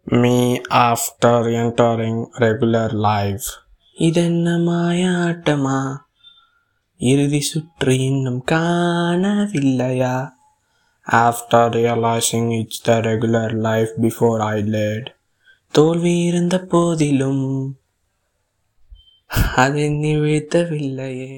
me after entering regular life. இதென்ன மாயாட்டமா இறுதி சுற்று இன்னும் காணவில்லையா After realizing it's the regular life before I led, தோல்வி இருந்த போதிலும் அது நிவிழ்த்தவில்லையே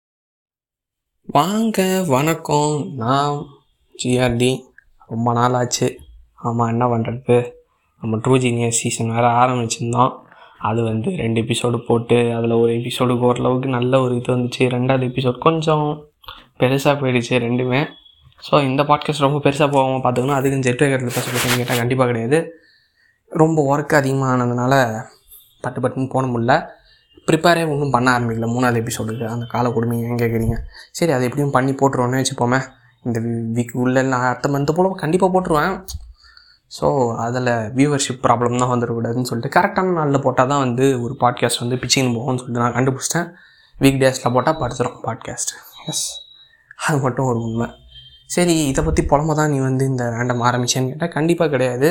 வாங்க வணக்கம் நான் ஜிஆர்டி ரொம்ப நாள் ஆச்சு ஆமாம் என்ன பண்ணுறது நம்ம ட்ரூ ஜீனியர் சீசன் வேறு ஆரம்பிச்சிருந்தோம் அது வந்து ரெண்டு எபிசோடு போட்டு அதில் ஒரு எபிசோடுக்கு ஓரளவுக்கு நல்ல ஒரு இது வந்துச்சு ரெண்டாவது எபிசோட் கொஞ்சம் பெருசாக போயிடுச்சு ரெண்டுமே ஸோ இந்த பாட்காஸ்ட் ரொம்ப பெருசாக போகாமல் பார்த்துக்கணும் அதுக்கு ஜெட் வேகத்தில் பேச போகிறேன்னு கேட்டால் கண்டிப்பாக கிடையாது ரொம்ப ஒர்க் அதிகமானதுனால பட்டு பட்டுன்னு போன முடியல ப்ரிப்பேரே ஒன்றும் பண்ண ஆரம்பிக்கல மூணாவது எபிசோடுக்கு அந்த கால கொடுமை ஏன் கேட்குறீங்க சரி அதை எப்படியும் பண்ணி போட்டுருவோன்னு வச்சுப்போமே இந்த வீக் உள்ள நான் அடுத்த மந்த்து போல கண்டிப்பாக போட்டுருவேன் ஸோ அதில் வியூவர்ஷிப் ப்ராப்ளம் தான் வந்துடக்கூடாதுன்னு சொல்லிட்டு கரெக்டான நாளில் போட்டால் தான் வந்து ஒரு பாட்காஸ்ட் வந்து பிச்சிங் போகும்னு சொல்லிட்டு நான் கண்டுபிடிச்சிட்டேன் வீக் டேஸில் போட்டால் படுத்துரும் பாட்காஸ்ட் எஸ் அது மட்டும் ஒரு உண்மை சரி இதை பற்றி புலம்ப தான் நீ வந்து இந்த ரேண்டம் ஆரம்பிச்சேன்னு கேட்டால் கண்டிப்பாக கிடையாது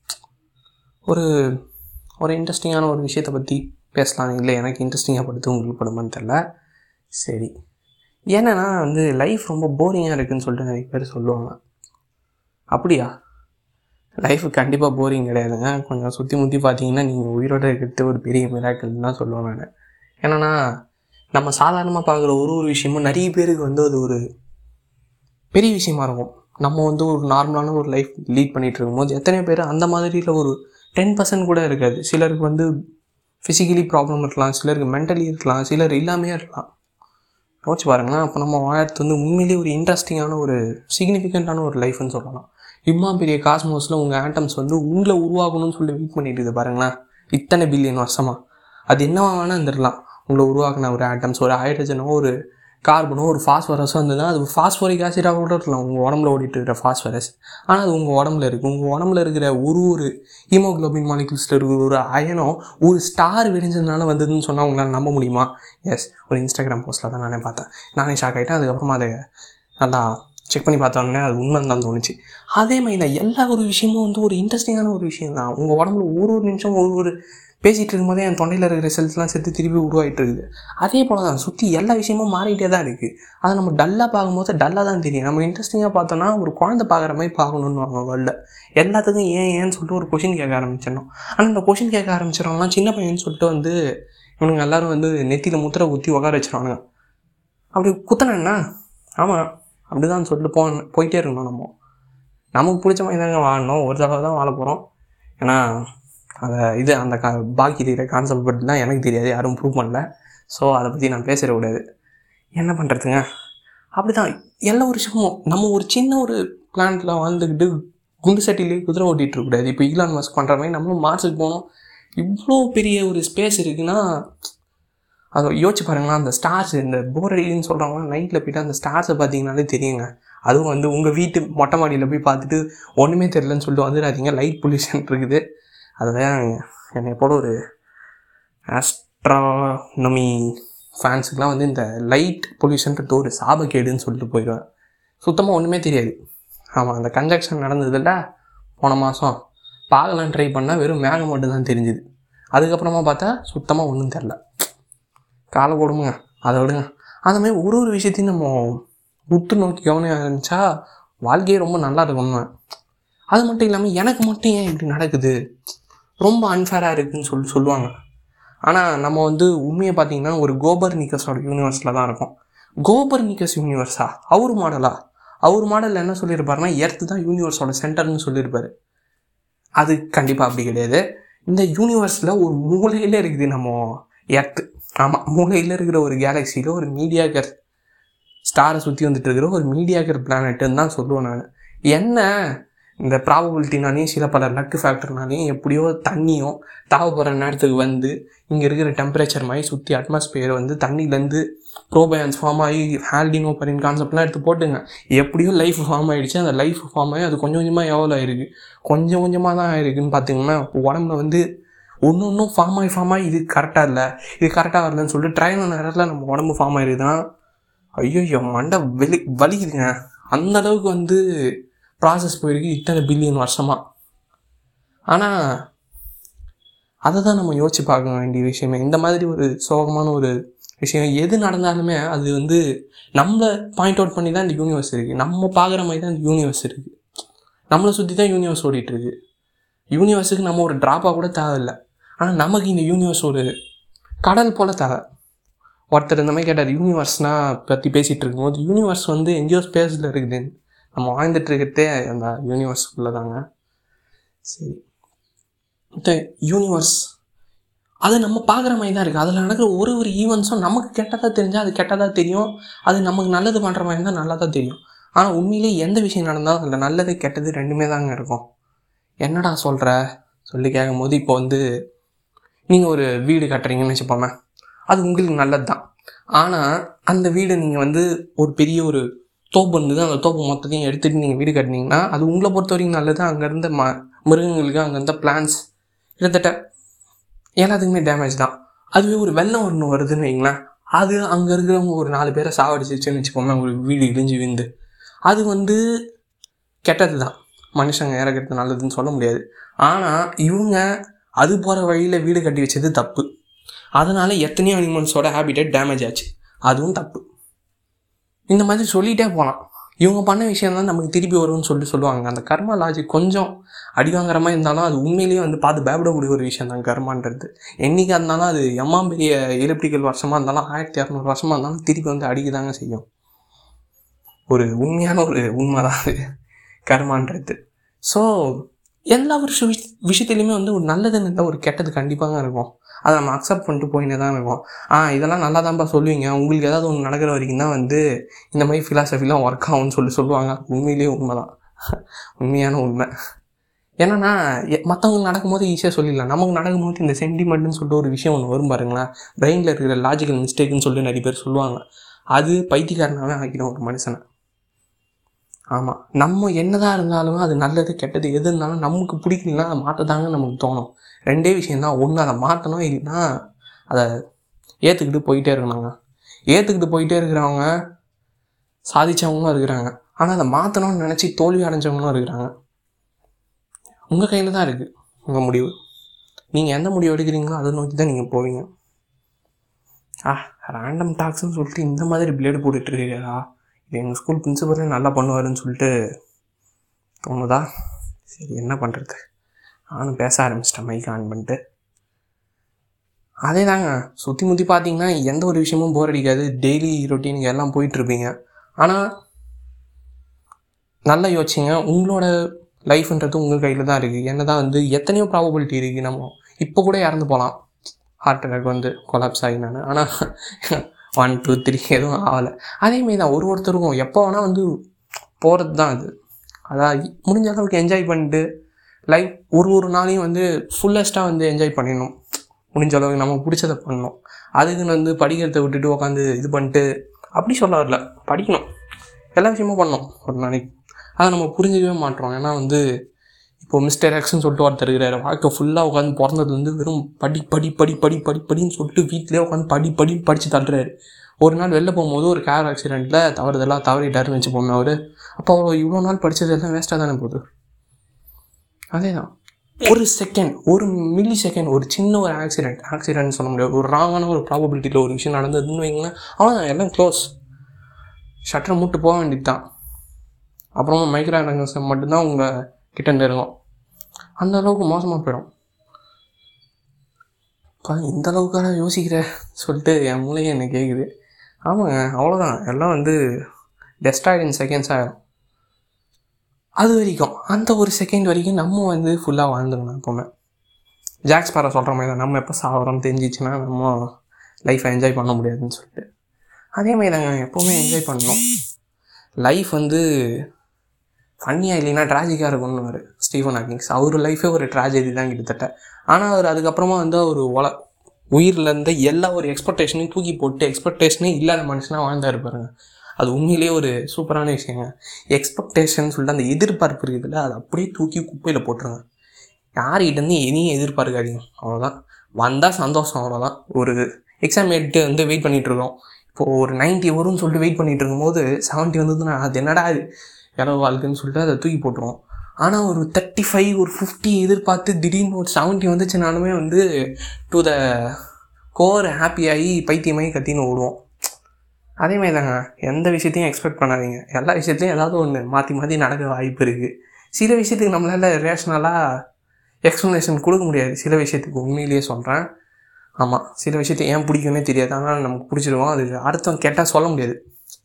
ஒரு ஒரு இன்ட்ரெஸ்டிங்கான ஒரு விஷயத்தை பற்றி பேசலாம் இல்லை எனக்கு இன்ட்ரெஸ்டிங்காக படுத்து உங்களுக்கு படுமான்னு தெரில சரி ஏன்னா வந்து லைஃப் ரொம்ப போரிங்காக இருக்குதுன்னு சொல்லிட்டு நிறைய பேர் சொல்லுவாங்க அப்படியா லைஃப் கண்டிப்பாக போரிங் கிடையாதுங்க கொஞ்சம் சுற்றி முற்றி பார்த்தீங்கன்னா நீங்கள் உயிரோடு இருக்கிறது ஒரு பெரிய மிராக்கல் தான் சொல்லுவேன் நான் ஏன்னா நம்ம சாதாரணமாக பார்க்குற ஒரு ஒரு விஷயமும் நிறைய பேருக்கு வந்து அது ஒரு பெரிய விஷயமா இருக்கும் நம்ம வந்து ஒரு நார்மலான ஒரு லைஃப் லீட் பண்ணிகிட்டு இருக்கும்போது எத்தனை பேர் அந்த மாதிரியில் ஒரு டென் பர்சன்ட் கூட இருக்காது சிலருக்கு வந்து ஃபிசிக்கலி ப்ராப்ளம் இருக்கலாம் சிலருக்கு மென்டலி இருக்கலாம் சிலர் இல்லாமே இருக்கலாம் யோசிச்சு பாருங்களேன் அப்போ நம்ம வாழறது வந்து உண்மையிலேயே ஒரு இன்ட்ரெஸ்டிங்கான ஒரு சிக்னிஃபிகண்ட்டான ஒரு லைஃப்னு சொல்லலாம் இம்மா பெரிய காஸ்மோஸில் உங்கள் ஆட்டம்ஸ் வந்து உங்களை உருவாகணும்னு சொல்லி வெயிட் பண்ணிட்டு இருக்குது பாருங்களேன் இத்தனை பில்லியன் வருஷமாக அது என்னவா வேணால் இருந்துடலாம் உங்களை உருவாக்கின ஒரு ஆட்டம்ஸ் ஒரு ஹைட்ரஜனோ ஒரு கார்பனோ ஒரு ஃபாஸ்பரஸோ இருந்ததுன்னா அது ஃபாஸ்பரிக் ஆசிடாக கூட இருக்கலாம் உங்கள் உடம்புல ஓடிட்டு இருக்கிற ஃபாஸ்பரஸ் ஆனால் அது உங்கள் உடம்புல இருக்குது உங்கள் உடம்புல இருக்கிற ஒரு ஒரு ஹீமோக்ளோபின் மாலிகுல்ஸில் இருக்கிற ஒரு அயனம் ஒரு ஸ்டார் வெடிஞ்சதுனால வந்ததுன்னு சொன்னால் உங்களால் நம்ப முடியுமா எஸ் ஒரு இன்ஸ்டாகிராம் போஸ்ட்டில் தான் நானே பார்த்தேன் நானே ஷாக் ஆகிட்டேன் அதுக்கப்புறமா அதை நல்லா செக் பண்ணி பார்த்தோன்னே அது உண்மை தான் தோணுச்சு அதே மாதிரி தான் எல்லா ஒரு விஷயமும் வந்து ஒரு இன்ட்ரெஸ்டிங்கான ஒரு விஷயம் தான் உங்கள் உடம்புல ஒரு ஒரு நிமிஷம் ஒரு ஒரு பேசிகிட்டு இருக்கும்போதே என் தொண்டையில் இருக்கிற செல்ஸ்லாம் செத்து திருப்பி உருவாகிட்டு இருக்குது அதே போல் தான் சுற்றி எல்லா விஷயமும் மாறிட்டே தான் இருக்குது அதை நம்ம டல்லாக பார்க்கும்போது டல்லாக தான் தெரியும் நம்ம இன்ட்ரெஸ்டிங்காக பார்த்தோன்னா ஒரு குழந்தை பார்க்குற மாதிரி பார்க்கணுன்னு அவங்க வேர்ல்டில் எல்லாத்துக்கும் ஏன் ஏன்னு சொல்லிட்டு ஒரு கொஷின் கேட்க ஆரம்பிச்சிடணும் ஆனால் இந்த கொஷின் கேட்க ஆரம்பிச்சிடறவங்களாம் சின்ன பையன் சொல்லிட்டு வந்து இவனுங்க எல்லோரும் வந்து நெத்தியில் முத்திரை குத்தி உட்கார வச்சிருவானுங்க அப்படி குத்தனேன்னா ஆமாம் அப்படி தான் சொல்லிட்டு போ போயிட்டே இருக்கணும் நம்ம நமக்கு பிடிச்ச மாதிரி தாங்க வாழணும் ஒரு தடவை தான் வாழ போகிறோம் ஏன்னா அதை இது அந்த கா பாக்கி இருக்கிற கான்செப்ட் பற்றிலாம் எனக்கு தெரியாது யாரும் ப்ரூவ் பண்ணல ஸோ அதை பற்றி நான் பேசிடக்கூடாது என்ன பண்ணுறதுங்க அப்படி தான் எல்லா விஷயமும் நம்ம ஒரு சின்ன ஒரு பிளான்ட்டில் வாழ்ந்துக்கிட்டு குண்டு சட்டிலே குதிரை ஓட்டிகிட்டு இருக்கக்கூடாது இப்போ ஈலான் மஸ்க் பண்ணுற மாதிரி நம்மளும் மார்ஸுக்கு போனோம் இவ்வளோ பெரிய ஒரு ஸ்பேஸ் இருக்குன்னா அதை யோசிச்சு பாருங்களேன் அந்த ஸ்டார்ஸ் இந்த போர் அடிக்குதுன்னு சொல்கிறவங்க நைட்டில் போய்ட்டு அந்த ஸ்டார்ஸை பார்த்தீங்கனாலே தெரியுங்க அதுவும் வந்து உங்கள் வீட்டு மொட்டை மாடியில் போய் பார்த்துட்டு ஒன்றுமே தெரிலன்னு சொல்லிட்டு வந்துடாதீங்க லைட் பொல்யூஷன் இருக்குது அதுதான் என்னை போல ஒரு ஆஸ்ட்ரானமி ஃபேன்ஸுக்கெலாம் வந்து இந்த லைட் பொல்யூஷன்றது ஒரு சாபக்கேடுன்னு சொல்லிட்டு போயிடுவேன் சுத்தமாக ஒன்றுமே தெரியாது ஆமாம் அந்த கன்ஜக்ஷன் நடந்ததில்ல போன மாதம் பார்க்கலாம் ட்ரை பண்ணால் வெறும் மேகம் மட்டும் தான் தெரிஞ்சுது அதுக்கப்புறமா பார்த்தா சுத்தமாக ஒன்றும் தெரில காலை கொடுங்க அதை விடுங்க அந்த மாதிரி ஒரு ஒரு விஷயத்தையும் நம்ம உத்து நோக்கி கவனிக்க ஆரம்பித்தா வாழ்க்கையே ரொம்ப நல்லா இருக்கும்னு அது மட்டும் இல்லாமல் எனக்கு மட்டும் ஏன் இப்படி நடக்குது ரொம்ப அன்ஃபேராக இருக்குதுன்னு சொல்லி சொல்லுவாங்க ஆனால் நம்ம வந்து உண்மையை பார்த்தீங்கன்னா ஒரு கோபர் நிக்கஸோட யூனிவர்ஸில் தான் இருக்கும் கோபர் நிக்கஸ் யூனிவர்ஸா அவர் மாடலா அவர் மாடலில் என்ன சொல்லியிருப்பாருன்னா எர்த்து தான் யூனிவர்ஸோட சென்டர்னு சொல்லியிருப்பாரு அது கண்டிப்பாக அப்படி கிடையாது இந்த யூனிவர்ஸில் ஒரு மூலையில் இருக்குது நம்ம எர்த்து ஆமாம் மூலையில் இருக்கிற ஒரு கேலக்சியில் ஒரு மீடியாக்கர் ஸ்டாரை சுற்றி வந்துட்டு இருக்கிற ஒரு மீடியாக்கர் பிளானட்டுன்னு தான் சொல்லுவேன் நான் என்ன இந்த ப்ராபபிலிட்டினாலையும் சில பல லக்கு ஃபேக்டர்னாலையும் எப்படியோ தண்ணியும் தேவைப்படுற நேரத்துக்கு வந்து இங்கே இருக்கிற டெம்பரேச்சர் மாதிரி சுற்றி அட்மாஸ்பியர் வந்து தண்ணியிலேருந்து ப்ரோபயான்ஸ் ஃபார்ம் ஆகி ஹேல்டினோ பரின் கான்செப்ட்லாம் எடுத்து போட்டுங்க எப்படியோ லைஃப் ஃபார்ம் ஆகிடுச்சு அந்த லைஃப் ஃபார்ம் ஆகி அது கொஞ்சம் கொஞ்சமாக எவ்வளோ ஆயிருக்கு கொஞ்சம் கொஞ்சமாக தான் ஆயிருக்குன்னு பார்த்தீங்கன்னா உடம்புல வந்து ஒன்று ஒன்றும் ஃபார்ம் ஆகி ஃபார்ம் ஆகி இது கரெக்டாக இல்லை இது கரெக்டாக வரலன்னு சொல்லிட்டு ட்ரைன் நேரத்தில் நம்ம உடம்பு ஃபார்ம் ஆயிருதுன்னா ஐயோ மண்டை வெளி வலிக்குதுங்க அந்த அளவுக்கு வந்து ப்ராசஸ் போயிருக்கு இத்தனை பில்லியன் வருஷமாக ஆனால் அதை தான் நம்ம யோசிச்சு பார்க்க வேண்டிய விஷயமே இந்த மாதிரி ஒரு சோகமான ஒரு விஷயம் எது நடந்தாலுமே அது வந்து நம்மளை பாயிண்ட் அவுட் பண்ணி தான் இந்த யூனிவர்ஸ் இருக்குது நம்ம பார்க்குற மாதிரி தான் இந்த யூனிவர்ஸ் இருக்குது நம்மளை சுற்றி தான் யூனிவர்ஸ் ஓடிட்டுருக்கு யூனிவர்ஸுக்கு நம்ம ஒரு ட்ராப்பாக கூட தேவையில்லை ஆனால் நமக்கு இந்த யூனிவர்ஸ் ஒரு கடல் போல் தேவை ஒருத்தர் இந்த மாதிரி கேட்டார் யூனிவர்ஸ்னால் பற்றி பேசிகிட்டு இருக்கும்போது யூனிவர்ஸ் வந்து எங்கேயோ ஸ்பேஸில் இருக்குது நம்ம வாழ்ந்துட்டு இருக்கிறதே அந்த யூனிவர்ஸ்குள்ளே தாங்க சரி இந்த யூனிவர்ஸ் அது நம்ம பார்க்குற மாதிரி தான் இருக்குது அதில் நடக்கிற ஒரு ஒரு ஈவெண்ட்ஸும் நமக்கு கெட்டதாக தெரிஞ்சால் அது கெட்டதாக தெரியும் அது நமக்கு நல்லது பண்ணுற மாதிரி இருந்தால் நல்லா தான் தெரியும் ஆனால் உண்மையிலேயே எந்த விஷயம் நடந்தாலும் அதில் நல்லது கெட்டது ரெண்டுமே தாங்க இருக்கும் என்னடா சொல்கிற சொல்லி கேட்கும்போது இப்போ வந்து நீங்கள் ஒரு வீடு கட்டுறீங்கன்னு வச்சுப்போமே அது உங்களுக்கு நல்லது தான் ஆனால் அந்த வீடு நீங்கள் வந்து ஒரு பெரிய ஒரு தோப்பு இருந்தது அந்த தோப்பு மொத்தத்தையும் எடுத்துகிட்டு நீங்கள் வீடு கட்டினீங்கன்னா அது உங்களை பொறுத்த வரைக்கும் நல்லது அங்கே இருந்த ம மிருகங்களுக்கு அங்கே இருந்த பிளான்ஸ் கிட்டத்தட்ட எல்லாத்துக்குமே டேமேஜ் தான் அதுவே ஒரு வெள்ளம் ஒன்று வருதுன்னு வைங்களேன் அது அங்கே இருக்கிறவங்க ஒரு நாலு பேரை சாவடிச்சிச்சுன்னு வச்சுக்கோமே ஒரு வீடு இழிஞ்சு விந்து அது வந்து கெட்டது தான் மனுஷங்க இறக்கிறது நல்லதுன்னு சொல்ல முடியாது ஆனால் இவங்க அது போகிற வழியில் வீடு கட்டி வச்சது தப்பு அதனால் எத்தனையோ அனிமல்ஸோட ஹேபிட்டட் டேமேஜ் ஆச்சு அதுவும் தப்பு இந்த மாதிரி சொல்லிகிட்டே போகலாம் இவங்க பண்ண விஷயம் தான் நமக்கு திருப்பி வரும்னு சொல்லிட்டு சொல்லுவாங்க அந்த கர்மா லாஜிக் கொஞ்சம் அடி வாங்குற மாதிரி இருந்தாலும் அது உண்மையிலேயே வந்து பார்த்து பயப்படக்கூடிய ஒரு விஷயம் தான் கர்மான்றது என்றைக்கு இருந்தாலும் அது எம்மா பெரிய எலிப்டிக்கல் வருஷமாக இருந்தாலும் ஆயிரத்தி இரநூறு வருஷமாக இருந்தாலும் திருப்பி வந்து அடிக்கதாங்க செய்யும் ஒரு உண்மையான ஒரு உண்மை தான் அது கர்மான்றது ஸோ எல்லா ஒரு விஷ விஷயத்துலையுமே வந்து ஒரு நல்லதுன்னு இருந்தால் ஒரு கெட்டது கண்டிப்பாக இருக்கும் அதை நம்ம அக்செப்ட் பண்ணிட்டு போயினே தான் இருக்கும் ஆ இதெல்லாம் நல்லா தான்ப்பா சொல்லுவீங்க உங்களுக்கு ஏதாவது ஒன்று நடக்கிற வரைக்கும் தான் வந்து இந்த மாதிரி ஃபிலாசபிலாம் ஒர்க் ஆகும்னு சொல்லி சொல்லுவாங்க உண்மையிலேயே உண்மை தான் உண்மையான உண்மை ஏன்னா மற்றவங்களுக்கு நடக்கும்போது ஈஸியாக சொல்லிடலாம் நமக்கு நடக்கும்போது இந்த சென்டிமெண்ட்னு சொல்லிட்டு ஒரு விஷயம் ஒன்று வரும் பாருங்களேன் பிரெயினில் இருக்கிற லாஜிக்கல் மிஸ்டேக்குன்னு சொல்லிட்டு நிறைய பேர் சொல்லுவாங்க அது பைத்தியக்காரனாகவே ஆக்கிடும் ஒரு மனுஷனை ஆமாம் நம்ம என்னதான் இருந்தாலும் அது நல்லது கெட்டது எது இருந்தாலும் நமக்கு பிடிக்கலன்னா அதை மாற்றதாங்க நமக்கு தோணும் ரெண்டே விஷயந்தான் ஒன்று அதை மாற்றணும் இல்லைன்னா அதை ஏற்றுக்கிட்டு போயிட்டே இருக்கணுங்க ஏற்றுக்கிட்டு போயிட்டே இருக்கிறவங்க சாதிச்சவங்களும் இருக்கிறாங்க ஆனால் அதை மாற்றணும்னு நினச்சி தோல்வி அடைஞ்சவங்களும் இருக்கிறாங்க உங்கள் கையில் தான் இருக்குது உங்கள் முடிவு நீங்கள் எந்த முடிவு எடுக்கிறீங்களோ அதை நோக்கி தான் நீங்கள் போவீங்க ஆ ரேண்டம் டாக்ஸ்னு சொல்லிட்டு இந்த மாதிரி பிளேடு போட்டுட்ருக்கீங்களா இது எங்கள் ஸ்கூல் பிரின்சிபலே நல்லா பண்ணுவாருன்னு சொல்லிட்டு தோணுதா சரி என்ன பண்ணுறது நானும் பேச ஆரம்பிச்சிட்டேன் மைக் ஆன் பண்ணிட்டு அதே தாங்க சுற்றி முற்றி பார்த்தீங்கன்னா எந்த ஒரு விஷயமும் போர் அடிக்காது டெய்லி ரொட்டீனுக்கு எல்லாம் போயிட்டுருப்பீங்க ஆனால் நல்லா யோசிச்சிங்க உங்களோட லைஃப்ன்றது உங்கள் கையில் தான் இருக்குது என்ன தான் வந்து எத்தனையோ ப்ராபபிலிட்டி இருக்குது நம்ம இப்போ கூட இறந்து போகலாம் ஹார்ட் அட்டாக் வந்து கொலாப்ஸ் ஆகி நான் ஆனால் ஒன் டூ த்ரீ எதுவும் ஆகலை அதேமாரி தான் ஒரு ஒருத்தருக்கும் எப்போ வேணால் வந்து போகிறது தான் அது அதான் முடிஞ்ச அளவுக்கு என்ஜாய் பண்ணிட்டு லைஃப் ஒரு ஒரு நாளையும் வந்து ஃபுல்லஸ்ட்டாக வந்து என்ஜாய் பண்ணிடணும் முடிஞ்ச அளவுக்கு நமக்கு பிடிச்சத பண்ணணும் அதுக்குன்னு வந்து படிக்கிறத விட்டுட்டு உட்காந்து இது பண்ணிட்டு அப்படி சொல்ல வரல படிக்கணும் எல்லா விஷயமும் பண்ணணும் ஒரு நாளைக்கு அதை நம்ம புரிஞ்சிக்கவே மாட்டோம் ஏன்னா வந்து இப்போ மிஸ்டர் எக்ஸ்னு சொல்லிட்டு ஒருத்தர் இருக்கிறாரு வாழ்க்கை ஃபுல்லாக உட்காந்து பிறந்ததுலேருந்து வெறும் படி படி படி படி படி படின்னு சொல்லிட்டு வீட்டிலே உட்காந்து படி படி படித்து தள்ளுறாரு ஒரு நாள் வெளில போகும்போது ஒரு கார் ஆக்சிடெண்ட்டில் தவறுதெல்லாம் தவறிட்டாருன்னு வச்சுப்போமே அவர் அப்போ அவர் இவ்வளோ நாள் படித்தது எல்லாம் வேஸ்ட்டாக தானே போகுது அதே தான் ஒரு செகண்ட் ஒரு மில்லி செகண்ட் ஒரு சின்ன ஒரு ஆக்சிடென்ட் ஆக்சிடென்ட் சொல்ல முடியாது ஒரு ராங்கான ஒரு ப்ராபபிலிட்டியில் ஒரு விஷயம் நடந்ததுன்னு வைங்களேன் அவ்வளோதான் எல்லாம் க்ளோஸ் ஷட்டரை மூட்டு போக வேண்டியது தான் அப்புறமா மைக்ரோ ஆர்கனிசம் மட்டும்தான் உங்கள் கிட்ட நெருங்கும் அந்த அளவுக்கு மோசமாக போயிடும் இப்போ இந்த அளவுக்காக யோசிக்கிற சொல்லிட்டு என் மூளையே என்ன கேட்குது ஆமாங்க அவ்வளோதான் எல்லாம் வந்து டெஸ்டாய்ட் இன் செகண்ட்ஸ் ஆகிடும் அது வரைக்கும் அந்த ஒரு செகண்ட் வரைக்கும் நம்ம வந்து ஃபுல்லாக வாழ்ந்துக்கணும் எப்போவுமே ஜாக்ஸ் பாரா சொல்கிற மாதிரி தான் நம்ம எப்போ சாகிறோம் தெரிஞ்சிச்சுன்னா நம்ம லைஃப்பை என்ஜாய் பண்ண முடியாதுன்னு சொல்லிட்டு அதே மாதிரி தாங்க எப்போவுமே என்ஜாய் பண்ணணும் லைஃப் வந்து ஃபன்னியாக இல்லைன்னா ட்ராஜிக்காக இருக்கும்னு ஸ்டீஃபன் ஹாக்கிங்ஸ் அவர் லைஃபே ஒரு ட்ராஜடி தான் கிட்டத்தட்ட ஆனால் அவர் அதுக்கப்புறமா வந்து அவர் ஒல உயிரில் இருந்த எல்லா ஒரு எக்ஸ்பெக்டேஷனையும் தூக்கி போட்டு எக்ஸ்பெக்டேஷனே இல்லாத மனுஷனாக வாழ்ந்தாரு பாருங்க அது உண்மையிலேயே ஒரு சூப்பரான விஷயங்க எக்ஸ்பெக்டேஷன் சொல்லிட்டு அந்த எதிர்பார்ப்பு இருக்குதுல்ல அதை அப்படியே தூக்கி குப்பையில் போட்டுருங்க யார்கிட்டேருந்து எதையும் எதிர்பார்க்காதீங்க அவ்வளோதான் வந்தால் சந்தோஷம் அவ்வளோதான் ஒரு எக்ஸாம் எடுத்து வந்து வெயிட் பண்ணிகிட்ருக்கோம் இப்போது ஒரு நைன்ட்டி வரும்னு சொல்லிட்டு வெயிட் பண்ணிகிட்டு இருக்கும்போது செவன்ட்டி வந்ததுன்னா அது என்னடா இது இளவு வாழ்க்கைன்னு சொல்லிட்டு அதை தூக்கி போட்டுருவோம் ஆனால் ஒரு தேர்ட்டி ஃபைவ் ஒரு ஃபிஃப்டி எதிர்பார்த்து திடீர்னு ஒரு செவன்ட்டி வந்துச்சுனாலுமே வந்து டு த கோர் ஹாப்பியாகி பைத்தியமாகி கத்தின்னு ஓடுவோம் அதேமாதிரி தாங்க எந்த விஷயத்தையும் எக்ஸ்பெக்ட் பண்ணாதீங்க எல்லா விஷயத்தையும் ஏதாவது ஒன்று மாற்றி மாற்றி நடக்க வாய்ப்பு இருக்குது சில விஷயத்துக்கு நம்மளால் ரேஷ்னலாக எக்ஸ்ப்ளனேஷன் கொடுக்க முடியாது சில விஷயத்துக்கு உண்மையிலேயே சொல்கிறேன் ஆமாம் சில விஷயத்தை ஏன் பிடிக்கும்னே தெரியாது ஆனால் நமக்கு பிடிச்சிருவோம் அது அர்த்தம் கேட்டால் சொல்ல முடியாது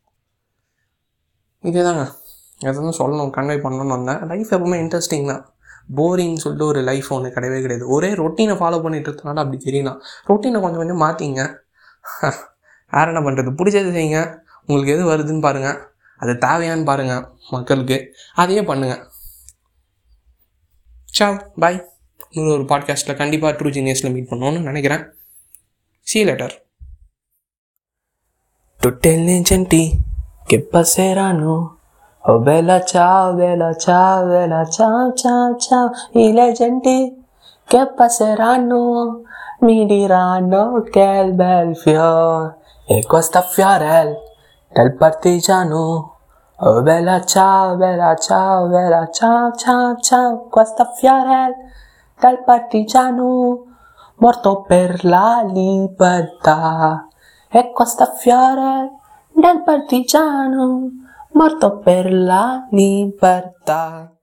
இதே தாங்க எதுவும் சொல்லணும் கன்வே பண்ணணும்னு வந்தேன் லைஃப் எப்பவுமே இன்ட்ரெஸ்டிங் தான் போரிங்னு சொல்லிட்டு ஒரு லைஃப் ஒன்று கிடையவே கிடையாது ஒரே ரொட்டீனை ஃபாலோ பண்ணிட்டு இருக்கனால அப்படி தெரியலாம் ரொட்டீனை கொஞ்சம் கொஞ்சம் மாற்றிங்க வேறு என்ன பண்ணுறது பிடிச்சது செய்யுங்க உங்களுக்கு எது வருதுன்னு பாருங்கள் அது தேவையான்னு பாருங்கள் மக்களுக்கு அதையே பண்ணுங்கள் சாவ் பாய் இன்னொரு ஒரு பாட்காஸ்ட்டில் கண்டிப்பாக ட்ரூ ஜீனியஸில் மீட் பண்ணணும்னு நினைக்கிறேன் C letter Tutte genti che passeranno. Oh bella ciao, bella ciao, bella ciao, ciao, ciao. I leggenti che passeranno mi diranno che bel fiore. E questo fiore del partigiano. Oh bella ciao, bella ciao, bella ciao, ciao, ciao. Questo fiore del partigiano morto per la libertà. E questo fiore del partigiano morto per la libertà.